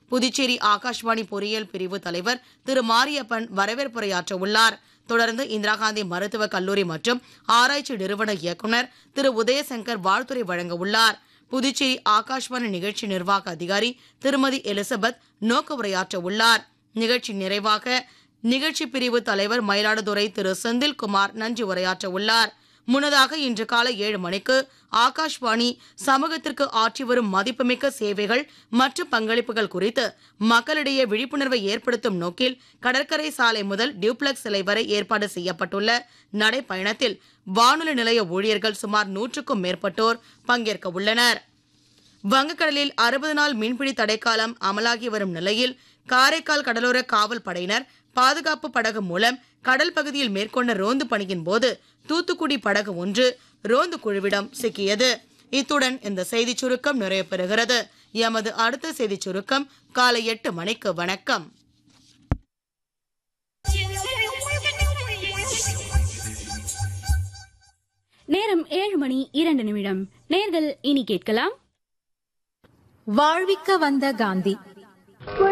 புதுச்சேரி ஆகாஷ்வாணி பொறியியல் பிரிவு தலைவர் திரு மாரியப்பன் வரவேற்புரையாற்ற உள்ளார் தொடர்ந்து இந்திரா காந்தி மருத்துவக் கல்லூரி மற்றும் ஆராய்ச்சி நிறுவன இயக்குனர் திரு உதயசங்கர் வாழ்த்துரை வழங்க உள்ளார் புதுச்சேரி ஆகாஷ்வாணி நிகழ்ச்சி நிர்வாக அதிகாரி திருமதி எலிசபெத் நோக்க உரையாற்ற உள்ளார் நிகழ்ச்சி நிறைவாக நிகழ்ச்சி பிரிவு தலைவர் மயிலாடுதுறை திரு செந்தில்குமார் நன்றி உரையாற்ற உள்ளார் முன்னதாக இன்று காலை ஏழு மணிக்கு ஆகாஷ்வாணி சமூகத்திற்கு ஆற்றி வரும் மதிப்புமிக்க சேவைகள் மற்றும் பங்களிப்புகள் குறித்து மக்களிடையே விழிப்புணர்வை ஏற்படுத்தும் நோக்கில் கடற்கரை சாலை முதல் டியூப்ளெக்ஸ் சிலை வரை ஏற்பாடு செய்யப்பட்டுள்ள நடைப்பயணத்தில் வானொலி நிலைய ஊழியர்கள் சுமார் நூற்றுக்கும் மேற்பட்டோர் பங்கேற்க உள்ளனர் வங்கக்கடலில் அறுபது நாள் மீன்பிடி தடைக்காலம் அமலாகி வரும் நிலையில் காரைக்கால் கடலோர காவல் படையினர் பாதுகாப்பு படகு மூலம் கடல் பகுதியில் மேற்கொண்ட ரோந்து பணியின் போது தூத்துக்குடி படகு ஒன்று ரோந்து குழுவிடம் சிக்கியது இத்துடன் இந்த செய்திச் சுருக்கம் நிறைவு பெறுகிறது எமது அடுத்த செய்திச் சுருக்கம் காலை எட்டு மணிக்கு வணக்கம் நேரம் ஏழு மணி இரண்டு நிமிடம் நேர்கள் இனி கேட்கலாம் வாழ்விக்க வந்த காந்தி